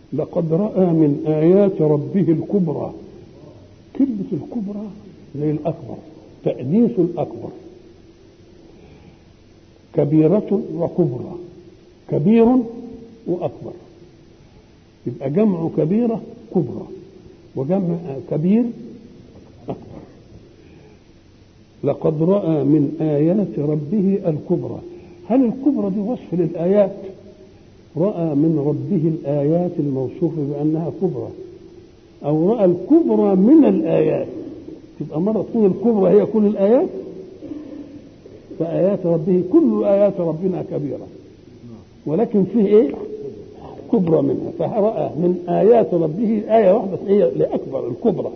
لقد رأى من آيات ربه الكبرى كلمة الكبرى زي الأكبر تأنيث الأكبر كبيرة وكبرى كبير وأكبر يبقى جمع كبيرة كبرى وجمع كبير أكبر لقد رأى من آيات ربه الكبرى هل الكبرى دي وصف للآيات رأى من ربه الآيات الموصوفة بأنها كبرى أو رأى الكبرى من الآيات تبقى مرة تكون الكبرى هي كل الآيات فآيات ربه كل آيات ربنا كبيرة ولكن فيه إيه كبرى منها فرأى من آيات ربه آية واحدة هي لأكبر الكبرى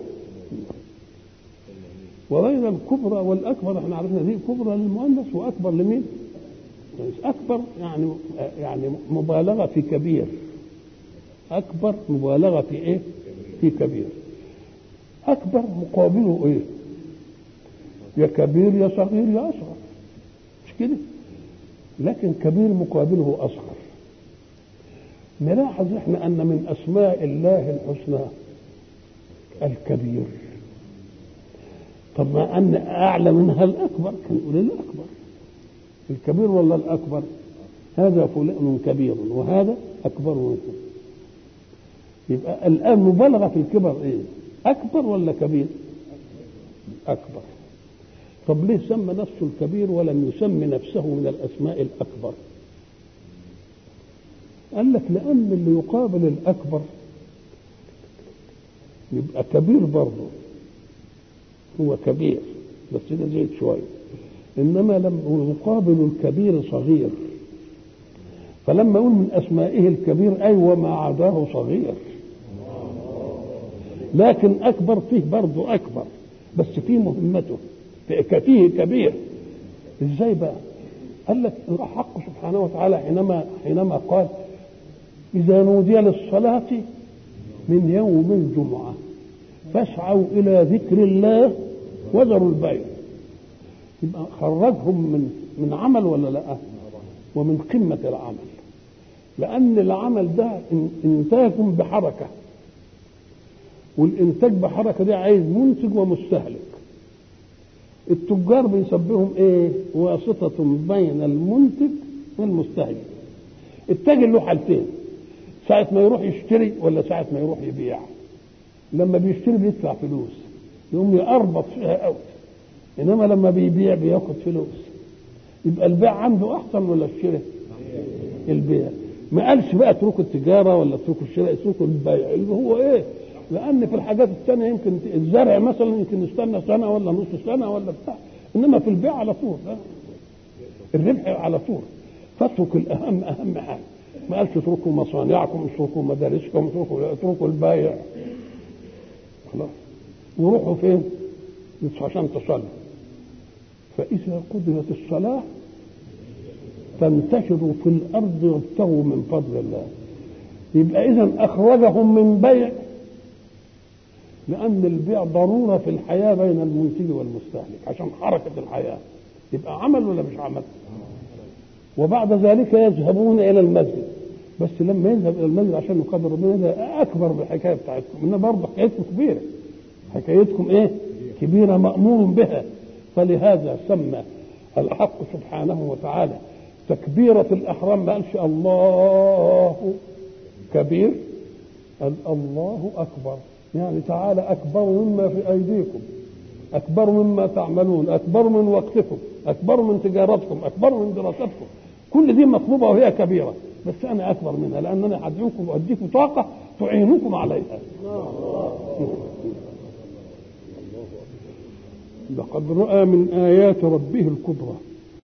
وبين الكبرى والأكبر احنا عرفنا دي كبرى للمؤنث وأكبر لمين؟ أكبر يعني يعني مبالغة في كبير أكبر مبالغة في إيه؟ في كبير أكبر مقابله إيه؟ يا كبير يا صغير يا أصغر مش كده؟ لكن كبير مقابله أصغر نلاحظ احنا أن من أسماء الله الحسنى الكبير طب ما أن أعلى منها الأكبر كان يقول الأكبر الكبير ولا الأكبر هذا فلان كبير وهذا أكبر منكم يبقى الآن مبالغة في الكبر إيه أكبر ولا كبير أكبر طب ليه سمى نفسه الكبير ولم يسمي نفسه من الأسماء الأكبر قال لك لأن اللي يقابل الأكبر يبقى كبير برضه هو كبير بس ده زيد شويه انما لما يقابل الكبير صغير فلما يقول من اسمائه الكبير اي وما عداه صغير لكن اكبر فيه برضه اكبر بس فيه مهمته فيه كبير ازاي بقى قال لك الحق سبحانه وتعالى حينما حينما قال اذا نودي للصلاه من يوم الجمعه فاسعوا الى ذكر الله وذروا البيع يبقى خرجهم من من عمل ولا لا ومن قمة العمل لأن العمل ده إنتاج بحركة والإنتاج بحركة دي عايز منتج ومستهلك التجار بنسبهم إيه واسطة بين المنتج والمستهلك التاجر له حالتين ساعة ما يروح يشتري ولا ساعة ما يروح يبيع لما بيشتري بيدفع فلوس يقوم يقربط فيها قوي انما لما بيبيع بياخد فلوس يبقى البيع عنده احسن ولا الشراء البيع ما قالش بقى اتركوا التجاره ولا اتركوا الشراء اتركوا البيع اللي هو ايه لان في الحاجات الثانيه يمكن الزرع مثلا يمكن يستنى سنه ولا نص سنه ولا بتاع انما في البيع على طول الربح على طول فاترك الاهم اهم حاجه ما قالش اتركوا مصانعكم اتركوا مدارسكم اتركوا اتركوا البيع خلاص وروحوا فين؟ عشان تصلوا فإذا قضيت الصلاة فانتشروا في الأرض وابتغوا من فضل الله يبقى إذا أخرجهم من بيع لأن البيع ضرورة في الحياة بين المنتج والمستهلك عشان حركة الحياة يبقى عمل ولا مش عمل وبعد ذلك يذهبون إلى المسجد بس لما يذهب إلى المسجد عشان يقابل ربنا ده أكبر بالحكاية بتاعتكم إنها برضه حكايتكم كبيرة حكايتكم إيه؟ كبيرة مأمور بها فلهذا سمى الحق سبحانه وتعالى تكبيرة الإحرام ما قالش الله كبير قال الله أكبر يعني تعالى أكبر مما في أيديكم أكبر مما تعملون أكبر من وقتكم أكبر من تجارتكم أكبر من دراستكم كل دي مطلوبة وهي كبيرة بس أنا أكبر منها لأنني هدعوكم وأديكم طاقة تعينكم عليها لقد رأى من آيات ربه الكبرى